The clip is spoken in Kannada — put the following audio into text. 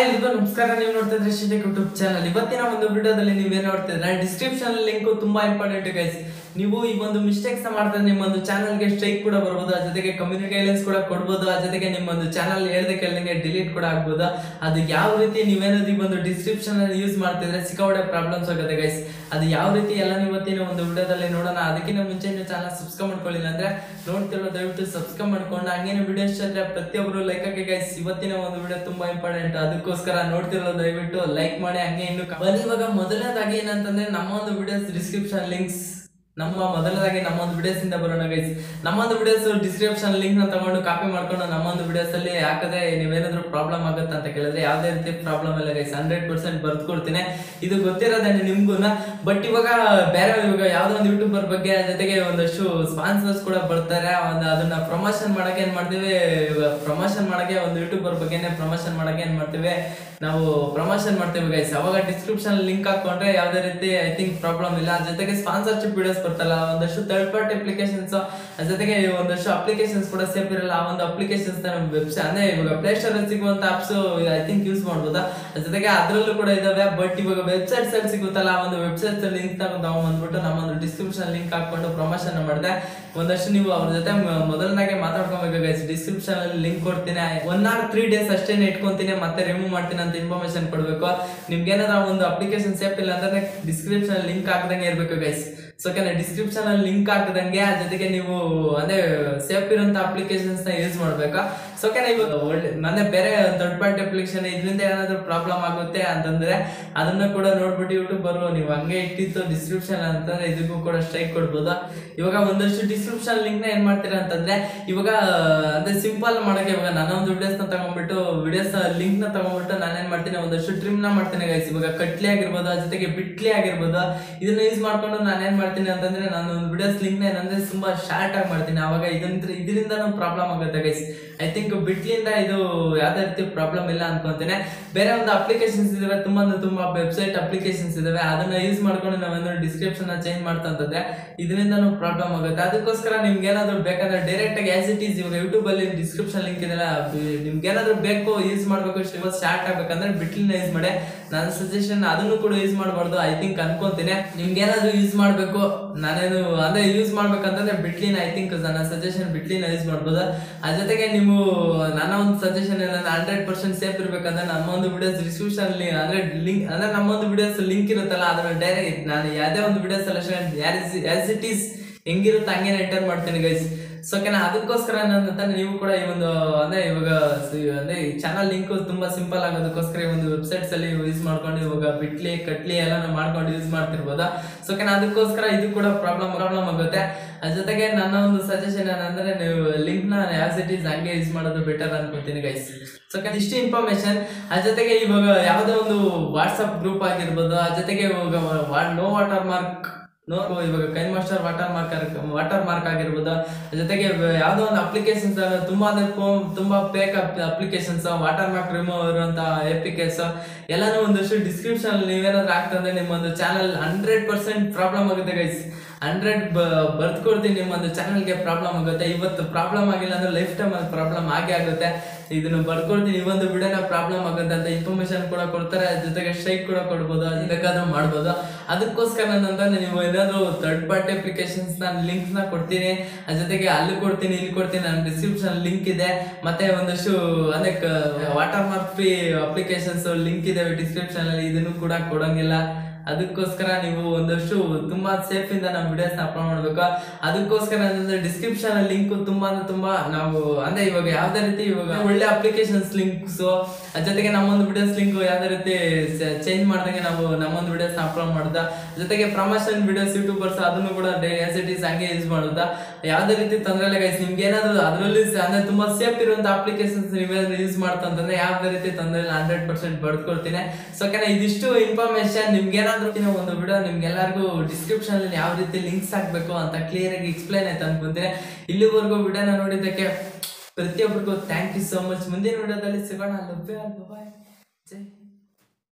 ಎಲ್ರಿಗೂ ನಮಸ್ಕಾರ ನೀವು ನೋಡ್ತಾ ಇದ್ರೆ ಶ್ರೀಟೆಕ್ ಯೂಟ್ಯೂಬ್ ಚಾನಲ್ ಇವತ್ತಿನ ಒಂದು ವಿಡಿಯೋದಲ್ಲಿ ನೀವೇನ್ ನೋಡ್ತಿದ್ರೆ ಡಿಸ್ಕ್ರಿಪ್ಷನ್ ಲಿಂಕ್ ತುಂಬಾ ಇಂಪಾರ್ಟೆಂಟ್ ಗೈಸ್ ನೀವು ಈ ಒಂದು ಮಿಸ್ಟೇಕ್ಸ್ ಮಾಡ್ತಾರೆ ನಿಮ್ಮ ಒಂದು ಚಾನಲ್ಗೆ ಸ್ಟ್ರೈಕ್ ಕೂಡ ಬರ್ಬೋದು ಆ ಜೊತೆಗೆ ಕಮ್ಯುನಿಟಿ ಗೈಡ್ಲೈನ್ಸ್ ಕೂಡ ಕೊಡ್ಬೋದು ಆ ಜೊತೆಗೆ ನಿಮ್ಮ ಒಂದು ಚಾನಲ್ ಹೇಳ್ದೆ ಕೇಳ್ದಂಗೆ ಡಿಲೀಟ್ ಕೂಡ ಆಗ್ಬೋದು ಅದು ಯಾವ ರೀತಿ ನೀವೇನಾದ್ರು ಈ ಒಂದು ಡಿಸ್ಕ್ರಿಪ್ಷನ್ ಯೂಸ್ ಮಾಡ್ತಿದ್ರೆ ಸಿಕ್ಕಾಪಟ್ಟೆ ಪ್ರಾಬ್ಲಮ್ಸ್ ಆಗುತ್ತೆ ಗೈಸ್ ಅದು ಯಾವ ರೀತಿ ಎಲ್ಲ ಇವತ್ತಿನ ಒಂದು ವಿಡಿಯೋದಲ್ಲಿ ನೋಡೋಣ ಅದಕ್ಕಿಂತ ಮುಂಚೆ ನೀವು ಚಾನಲ್ ಸಬ್ಸ್ಕ್ರೈಬ್ ಮಾಡ್ಕೊಳ್ಳಿಲ್ಲ ಅಂದ್ರೆ ನೋಡ್ತಿರೋ ದಯವಿಟ್ಟು ಸಬ್ಸ್ಕ್ರೈಬ್ ಮಾಡ್ಕೊಂಡು ಹಂಗೇನು ವಿಡಿಯೋ ಇಷ್ಟ ಆದ್ರೆ ಪ್ರತಿಯೊಬ್ಬರು ಲೈಕ್ ಹಾಕಿ ಗೈಸ್ ಇವತ್ತಿನ ಒಂದು ವಿಡಿಯೋ ತುಂಬಾ ಇಂಪಾರ್ಟೆಂಟ್ ಅದಕ್ಕೋಸ್ಕರ ನೋಡ್ತಿರೋ ದಯವಿಟ್ಟು ಲೈಕ್ ಮಾಡಿ ಹಂಗೆ ಇನ್ನು ಕ- ಬನ್ನಿ ಇವಾಗ ಮೊದಲನೇದಾಗಿ ಏನಂತಂದ್ರೆ ನಮ್ಮ ಒಂದು ವಿಡಿಯೋಸ್ ಡಿಸ್ಕ್ರಿಪ್ಷನ್ ಲಿಂಕ್ಸ್ ನಮ್ಮ ಮೊದಲನೇದಾಗಿ ನಮ್ಮ ಒಂದು ವಿಡಿಯೋಸ್ ಇಂದ ಬರೋಣ ಗೈಸ್ ನಮ್ಮ ಒಂದು ವಿಡಿಯೋಸ್ ಡಿಸ್ಕ್ರಿಪ್ಷನ್ ಲಿಂಕ್ ನ ತಗೊಂಡು ಕಾಪಿ ಮಾಡ್ಕೊಂಡು ನಮ್ಮ ಒಂದು ವಿಡಿಯೋಸ್ ಅಲ್ಲಿ ಹಾಕಿದ್ರೆ ನೀವೇನಾದ್ರೂ ಪ್ರಾಬ್ಲಮ್ ಆಗುತ್ತೆ ಅಂತ ಕೇಳಿದ್ರೆ ಯಾವ್ದೇ ರೀತಿ ಪ್ರಾಬ್ಲಮ್ ಇಲ್ಲ ಗೈಸ್ ಹಂಡ್ರೆಡ್ ಪರ್ಸೆಂಟ್ ಬರ್ದ್ಕೊಡ್ತೀನಿ ಇದು ಗೊತ್ತಿರೋದೇನೆ ನಿಮ್ಗೂನ ಬಟ್ ಇವಾಗ ಬೇರೆ ಇವಾಗ ಯಾವ್ದೋ ಒಂದು ಯೂಟ್ಯೂಬರ್ ಬಗ್ಗೆ ಜೊತೆಗೆ ಒಂದಷ್ಟು ಸ್ಪಾನ್ಸರ್ಸ್ ಕೂಡ ಬರ್ತಾರೆ ಒಂದು ಅದನ್ನ ಪ್ರಮೋಷನ್ ಮಾಡಕ್ಕೆ ಏನ್ ಮಾಡ್ತೀವಿ ಪ್ರಮೋಷನ್ ಮಾಡಕ್ಕೆ ಒಂದು ಯೂಟ್ಯೂಬರ್ ಬಗ್ಗೆನೆ ಪ್ರಮೋಷನ್ ಮಾಡಕ್ಕೆ ಏನ್ ಮಾಡ್ತೀವಿ ನಾವು ಪ್ರಮೋಷನ್ ಮಾಡ್ತೀವಿ ಗೈಸ್ ಅವಾಗ ಡಿಸ್ಕ್ರಿಪ್ಷನ್ ಲಿಂಕ್ ಹಾಕೊಂಡ್ರೆ ಯಾವ್ದೇ ರೀತಿ ಐ ಥಿಂಕ್ ಪ್ರಾಬ್ಲಮ್ ಇಲ್ಲ ಅದ್ರ ಜೊತೆಗೆ ಸ್ಪಾನ್ಸರ್ಶಿಪ್ ವಿಡಿಯೋಸ್ ಬರ್ತಲ್ಲ ಒಂದಷ್ಟು ಥರ್ಡ್ ಪಾರ್ಟಿ ಅಪ್ಲಿಕೇಶನ್ಸ್ ಅದ್ರ ಜೊತೆಗೆ ಒಂದಷ್ಟು ಅಪ್ಲಿಕೇಶನ್ಸ್ ಕೂಡ ಸೇಫ್ ಇರಲ್ಲ ಆ ಒಂದು ಅಪ್ಲಿಕೇಶನ್ಸ್ ವೆಬ್ಸೈಟ್ ಅಂದ್ರೆ ಇವಾಗ ಪ್ಲೇ ಸ್ಟೋರ್ ಅಲ್ಲಿ ಸಿಗುವಂತ ಆಪ್ಸ್ ಐ ಥಿಂಕ್ ಯೂಸ್ ಮಾಡ್ಬೋದಾ ಅದ್ರ ಜೊತೆಗೆ ಅದ್ರಲ್ಲೂ ಕೂಡ ಇದಾವೆ ಬಟ್ ಇವಾಗ ವೆಬ್ಸೈಟ್ಸ್ ಅಲ್ಲಿ ಸಿಗುತ್ತಲ್ಲ ಆ ಒಂದು ವೆಬ್ಸೈಟ್ ಲಿಂಕ್ ತಗೊಂಡ್ಬಂದ್ಬಿಟ್ಟು ನಮ್ಮ ಒಂದು ಡಿಸ್ಕ್ರಿಪ್ಷನ್ ಲಿಂಕ್ ಹಾಕೊಂಡು ಪ್ರಮೋಷನ್ ಮಾಡಿದೆ ಒಂದಷ್ಟು ನೀವು ಅವ್ರ ಜೊತೆ ಮ- ಮೊದಲನಾಗೆ ಮಾತಾಡ್ಕೊಬೇಕು ಗೈಸ್ ಡಿಸ್ಕ್ರಿಪ್ಷನ್ ಅಲ್ಲಿ ಲಿಂಕ್ ಕೊಡ್ತೀನಿ ಒನ್ ಆರ್ ತ್ರೀ ಡೇಸ್ ಅಷ್ಟೇ ಇಟ್ಕೊಂತೀನಿ ಮತ್ತೆ ರಿಮೂವ್ ಮಾಡ್ತೀನಿ ಅಂತ ಇನ್ಫಾರ್ಮೇಶನ್ ಕೊಡ್ಬೇಕು ನಿಮ್ಗೆ ಏನಾದ್ರು ಒಂದು ಅಪ್ಲಿಕೇಶನ್ ಸೇಫ್ ಇಲ್ಲ ಅಂದ್ರೆ ಡಿಸ್ಕ್ರಿಪ್ಷನ್ ಲಿಂಕ್ ಹಾಕ್ದಂಗೆ ಇರ್ಬೇಕು ಗೈಸ್ ಸೊ ಓಕೆನಾ ಡಿಸ್ಕ್ರಿಪ್ಷನ್ ಅಲ್ಲಿ ಲಿಂಕ್ ಹಾಕದಂಗೆ ಆ ಜೊತೆಗೆ ನೀವು ಅಂದ್ರೆ ಸೇಫ್ ಇರೋಂತ ಅಪ್ಲಿಕೇಶನ್ಸ್ ನ ಯೂಸ್ ಮಾಡ್ಬೇಕಾ ಸೊ ಓಕೆನಾ ಇವಾಗ ಒಳ್ಳೆ ಅಂದ್ರೆ ಬೇರೆ ದೊಡ್ಡ ಪಾರ್ಟಿ ಅಪ್ಲಿಕೇಶನ್ ಇದರಿಂದ ಏನಾದ್ರು ಪ್ರಾಬ್ಲಮ್ ಆಗುತ್ತೆ ಅಂತಂದ್ರೆ ಅದನ್ನ ಕೂಡ ನೋಡ್ಬಿಟ್ಟು ಯೂಟ್ಯೂಬರ್ ನೀವು ಹಂಗೆ ಇಟ್ಟಿತ್ತು ಡಿಸ್ಕ್ರಿಪ್ಷನ್ ಅಂತಂದ್ರೆ ಇದಕ್ಕೂ ಕೂಡ ಸ್ಟ್ರೈಕ್ ಕೊಡ್ಬೋದು ಇವಾಗ ಒಂದಷ್ಟು ಡಿಸ್ಕ್ರಿಪ್ಷನ್ ಲಿಂಕ್ ನ ಏನ್ ಮಾಡ್ತೀರಾ ಅಂತಂದ್ರೆ ಇವಾಗ ಅಂದ್ರೆ ಸಿಂಪಲ್ ಮಾಡಕ್ಕೆ ಇವಾಗ ನನ್ನ ಒಂದು ವಿಡಿಯೋಸ್ ನ ತಗೊಂಡ್ಬಿಟ್ಟು ವಿಡಿಯೋಸ್ ಲಿಂಕ್ ನ ತಗೊಂಡ್ಬಿಟ್ಟು ನಾನೇನ್ ಮಾಡ್ತೀನಿ ಒಂದಷ್ಟು ಟ್ರಿಮ್ ನ ಮಾಡ್ತೀನಿ ಗೈಸ್ ಇವಾಗ ಕಟ್ಲಿ ಆಗಿರ್ಬೋದು ಅದ್ರ ಜೊತೆಗೆ ಬಿಟ್ಲಿ ಆಗಿರ್ಬೋದು ಇದನ್ನ ಯೂಸ್ ಮಾಡ್ಕೊಂಡು ನಾನು ಏನ್ ಮಾಡ್ತೀನಿ ಅಂತಂದ್ರೆ ನಾನು ಒಂದು ವಿಡಿಯೋಸ್ ಲಿಂಕ್ ನ ಏನಂದ್ರೆ ತುಂಬಾ ಶಾರ್ಟ್ ಆಗಿ ಮಾಡ್ತೀನಿ ಅವಾಗ ಇದರಿಂದ ಇದರಿಂದನೂ ಪ್ರಾಬ್ಲಮ್ ಆಗುತ್ತೆ ಗೈಸ್ ಐ ಥಿಂಕ್ ಬಿಟ್ಲಿಂದ ಇದು ಯಾವ್ದೇ ರೀತಿ ಪ್ರಾಬ್ಲಮ್ ಇಲ್ಲ ಅನ್ಕೊಂತೀನಿ ಬೇರೆ ಒಂದು ಅಪ್ಲಿಕೇಶನ್ಸ್ ಇದಾವೆ ತುಂಬಾ ಅಂದ್ರೆ ತುಂಬಾ ವೆಬ್ಸೈಟ್ ಅಪ್ಲಿಕೇಶನ್ಸ್ ಇದಾವೆ ಅದನ್ನ ಯೂಸ್ ಮಾಡ್ಕೊಂಡು ನಾವೇನಾದ್ರು ಡಿಸ್ಕ್ರಿಪ್ಷನ್ ಚೇಂಜ್ ಮಾಡ್ತಾ ಅಂತಂದ್ರೆ ಇದರಿಂದನೂ ಪ್ರಾಬ್ಲಮ್ ಆಗುತ್ತೆ ಅದಕ್ಕೋಸ್ಕರ ನಿಮ್ಗೆ ಏನಾದ್ರು ಬೇಕಂದ್ರೆ ಡೈರೆಕ್ಟ್ ಆಗಿ ಆಸ್ ಇಟ್ ಈಸ್ ಇವಾಗ ಯೂಟ್ಯೂಬ್ ಅಲ್ಲಿ ಡಿಸ್ಕ್ರಿಪ್ಷನ್ ಲಿಂಕ್ ಇದೆಲ್ಲ ನಿಮ್ಗೆ ಏನಾದ್ರು ಬೇಕು ಯೂಸ್ ಮಾಡ್ಬೇಕು ಸ್ಟಾರ್ಟ್ ಆಗ್ಬೇಕಂದ್ರೆ ಬಿಟ್ಲಿನ ಯೂಸ್ ಮಾಡಿ ನನ್ನ ಸಜೆಷನ್ ಅದನ್ನು ಕೂಡ ಯೂಸ್ ಮಾಡಬಾರ್ದು ಐ ಥಿಂಕ್ ಅನ್ಕೊಂತೀನಿ ನಿಮ್ಗೆ ಏನಾದ್ರು ಯೂಸ್ ಮಾಡ್ಬೇಕು ನಾನೇನು ಅಂದ್ರೆ ಯೂಸ್ ಮಾಡ್ಬೇಕಂತಂದ್ರೆ ಬಿಟ್ಲಿನ ಐ ಥಿಂಕ್ ನನ್ನ ಸಜೆಷನ್ ಬಿಟ್ಲಿನ ಯೂಸ್ ಮಾಡ್ಬೋದು ಅದ್ರ ಜೊತೆಗೆ ನೀವು ನನ್ನ ಒಂದು ಸಜೆಷನ್ ಏನಂದ್ರೆ ಹಂಡ್ರೆಡ್ ಪರ್ಸೆಂಟ್ ಸೇಫ್ ಇರ್ಬೇಕಂದ್ರೆ ನಮ್ಮ ಒಂದು ವಿಡಿಯೋಸ್ ಡಿಸ್ಕ್ರಿಪ್ಷನ್ ಅಂದ್ರೆ ಲಿಂಕ್ ಅಂದ್ರೆ ನಮ್ಮ ಒಂದು ವಿಡಿಯೋಸ್ ಲಿಂಕ್ ಇರುತ್ತಲ್ಲ ಅದನ್ನ ಡೈರೆಕ್ಟ್ ನಾನು ಯಾವುದೇ ಒಂದು ವಿಡಿಯೋಸ್ ಎಲ್ಲ ಆಸ್ ಇಟ್ ಈಸ್ ಹೆಂಗಿರುತ್ತೆ ಹಂಗೇನೆ ಎಂಟರ್ ಮಾಡ್ತೀನಿ ಗೈಸ್ ಸೊ ಓಕೆನಾ ಅದಕ್ಕೋಸ್ಕರ ಏನಂತ ನೀವು ಕೂಡ ಈ ಒಂದು ಅಂದ್ರೆ ಇವಾಗ ಸ- ಅಂದ್ರೆ ಈ ಚಾನಲ್ ಲಿಂಕ್ ತುಂಬಾ ಸಿಂಪಲ್ ಆಗೋದಕ್ಕೋಸ್ಕರ ಈ ಒಂದು ವೆಬ್ಸೈಟ್ಸ್ ಅಲ್ಲಿ ಯೂಸ್ ಮಾಡ್ಕೊಂಡು ಇವಾಗ ಬಿಟ್ಲಿ ಕಟ್ಲಿ ಎಲ್ಲ ಮಾಡ್ಕೊಂಡು ಯೂಸ್ ಮಾಡ್ತಿರ್ಬೋದಾ ಸೊ ಓಕೆನಾ ಅದಕ್ಕೋಸ್ಕರ ಇದು ಕೂಡ ಪ್ರಾಬ್ಲಮ್ ಪ್ರಾಬ್ಲಮ್ ಆಗುತ್ತೆ ಅದ್ರ ಜೊತೆಗೆ ನನ್ನ ಒಂದು ಸಜೆಷನ್ ಏನಂದ್ರೆ ನೀವು ಲಿಂಕ್ ನ ಆಸ್ ಇಟ್ ಈಸ್ ಹಂಗೆ ಯೂಸ್ ಮಾಡೋದು ಬೆಟರ್ ಅನ್ಕೊತೀನಿ ಗೈಸ್ ಸೊ ಇಷ್ಟು ಇನ್ಫಾರ್ಮೇಶನ್ ಅದ್ರ ಜೊತೆಗೆ ಇವಾಗ ಯಾವುದೋ ಒಂದು ವಾಟ್ಸಪ್ ಗ್ರೂಪ್ ಆಗಿರ್ಬೋದು ಅದ್ರ ಜೊತೆಗೆ ಇವಾಗ ನೋ ವಾಟರ್ ಮಾರ್ಕ್ ನೋ ಇವಾಗ KineMaster watermark watermark ಆಗಿರ್ಬೋದು ಅದ್ರ ಜೊತೆಗೆ ವ- ಯಾವ್ದೋ ಒಂದು ಅಪ್ಲಿಕೇಶನ್ಸ್ ತುಂಬಾ ಅಂದ್ರೆ ಫೋ- ತುಂಬಾ fake applications watermark remove ಇರುವಂತ ಎಪಿಕೇಸ್ ಎಲ್ಲಾನು ಒಂದಷ್ಟು ಡಿಸ್ಕ್ರಿಪ್ಷನ್ ನೀವೇನಾದ್ರು ಆಗ್ತಂದ್ರೆ ನಿಮ್ಮ ಒಂದು ಚಾನಲ್ ಹಂಡ್ರೆಡ್ ಪರ್ಸೆಂಟ್ ಪ್ರಾಬ್ಲಮ್ ಆಗುತ್ತೆ ಗೈಸ್ ಹಂಡ್ರೆಡ್ ಬರ್ದ್ಕೊಡ್ತೀನಿ ನಿಮ್ಮ ಒಂದು ಚಾನಲ್ಗೆ ಪ್ರಾಬ್ಲಮ್ ಆಗುತ್ತೆ ಇವತ್ತು ಪ್ರಾಬ್ಲಮ್ ಆಗಿಲ್ಲ ಅಂದ್ರೆ ಲೈಫ್ ಟೈಮ್ ಅಲ್ಲಿ ಪ್ರಾಬ್ಲಮ್ ಆಗೇ ಆಗುತ್ತೆ ಇದನ್ನು ಬರ್ಕೊಡ್ತೀನಿ ಈ ಒಂದು ವಿಡಿಯೋನ ಪ್ರಾಬ್ಲಮ್ ಆಗುತ್ತೆ ಅಂತ ಇನ್ಫಾರ್ಮೇಶನ್ ಕೂಡ ಕೊಡ್ತಾರೆ ಅದ್ರ ಜೊತೆಗೆ ಸ್ಟ್ರೈಕ್ ಕೂಡ ಕೊಡ್ಬೋದು ಅದು ಬೇಕಾದ್ರೂ ಮಾಡ್ಬೋದು ಅದಕ್ಕೋಸ್ಕರ ನಂತಂದ್ರೆ ನೀವು ಏನಾದ್ರು ಥರ್ಡ್ ಪಾರ್ಟಿ ಅಪ್ಲಿಕೇಶನ್ಸ್ ನಾನು ಲಿಂಕ್ಸ್ ನ ಕೊಡ್ತೀನಿ ಅದ್ರ ಜೊತೆಗೆ ಅಲ್ಲಿ ಕೊಡ್ತೀನಿ ಇಲ್ಲಿ ಕೊಡ್ತೀನಿ ನನ್ನ ಡಿಸ್ಕ್ರಿಪ್ಷನ್ ಲಿಂಕ್ ಇದೆ ಮತ್ತೆ ಒಂದಷ್ಟು ಅಂದ್ರೆ watermark free applications link ಇದೆ ಡಿಸ್ಕ್ರಿಪ್ಷನ್ ಅಲ್ಲಿ ಇದನ್ನು ಕೂಡ ಕೊಡಂಗಿಲ್ಲ ಅದಕ್ಕೋಸ್ಕರ ನೀವು ಒಂದಷ್ಟು ತುಂಬಾ ಸೇಫ್ ಇಂದ ನಾವು ವಿಡಿಯೋಸ್ ಅಪ್ಲೋಡ್ ಮಾಡ್ಬೇಕು ಅದಕ್ಕೋಸ್ಕರ ಏನಂದ್ರೆ ಡಿಸ್ಕ್ರಿಪ್ಷನ್ ಅಲ್ಲಿ ಲಿಂಕ್ ತುಂಬಾ ಅಂದ್ರೆ ತುಂಬಾ ನಾವು ಅಂದ್ರೆ ಇವಾಗ ಯಾವ್ದೇ ರೀತಿ ಇವಾಗ ಒಳ್ಳೆ ಅಪ್ಲಿಕೇಶನ್ಸ್ ಲಿಂಕ್ಸ್ ಅದ್ರ ಜೊತೆಗೆ ನಮ್ಮೊಂದು ವಿಡಿಯೋಸ್ ಲಿಂಕ್ ಯಾವ್ದೇ ರೀತಿ ಚೇಂಜ್ ಮಾಡ್ದಂಗೆ ನಾವು ನಮ್ಮೊಂದು ವಿಡಿಯೋಸ್ ಅಪ್ಲೋಡ್ ಮಾಡುದ ಜೊತೆಗೆ ಪ್ರಮೋಷನ್ ವಿಡಿಯೋಸ್ ಯೂಟ್ಯೂಬರ್ಸ್ ಅದನ್ನು ಕೂಡ ಆಸ್ ಇಟ್ ಈಸ್ ಹಂಗೆ ಯೂಸ್ ಮಾಡುದ ಯಾವ್ದೇ ರೀತಿ ತೊಂದರೆ ಇಲ್ಲ ಗೈಸ್ ನಿಮ್ಗೆ ಏನಾದ್ರು ಅದರಲ್ಲಿ ಅಂದ್ರೆ ತುಂಬಾ ಸೇಫ್ ಇರುವಂತ ಅಪ್ಲಿಕೇಶನ್ಸ್ ನೀವೇನಾದ್ರು ಯೂಸ್ ಮಾಡ್ತಾ ಅಂತಂದ್ರೆ ಯಾವ್ದೇ ರೀತಿ ತೊಂದರೆ ಇಲ್ಲ ಹಂಡ್ರೆಡ್ ಪರ್ಸೆಂಟ್ ಬರ್ಕೊಡ್ತೀನಿ ಸೊ ಓಕೆನಾ ಇದಿಷ್ಟು ಇನ್ಫಾರ್ಮೇಶನ್ ನಿಮ್ಗೆ ಏನಾದ್ರು ಒಂದು ವಿಡಿಯೋ ನಿಮ್ಗೆಲ್ಲರಿಗೂ ಡಿಸ್ಕ್ರಿಪ್ಷನ್ ಅಲ್ಲಿ ಯಾವ ರೀತಿ ಲಿಂಕ್ಸ್ ಹಾಕ್ಬೇಕು ಅಂತ ಕ್ಲಿಯರ್ ಆಗಿ ಎಕ್ಸ್ಪ್ಲೈನ್ ಆಯ್ತು ಅನ್ಕೊಂತೀನಿ ಇಲ್ಲಿವರೆಗೂ ವಿಡಿಯೋನ ನೋಡಿದ್ದಕ್ಕೆ ಪ್ರತಿಯೊಬ್ಬರಿಗೂ ಥ್ಯಾಂಕ್ ಯು ಸೋ ಮಚ್ ಮುಂದಿನ ವಿಡಿಯೋದಲ್ಲಿ ಸಿಗೋಣ ಲಭ್ಯ ಬಾಯ್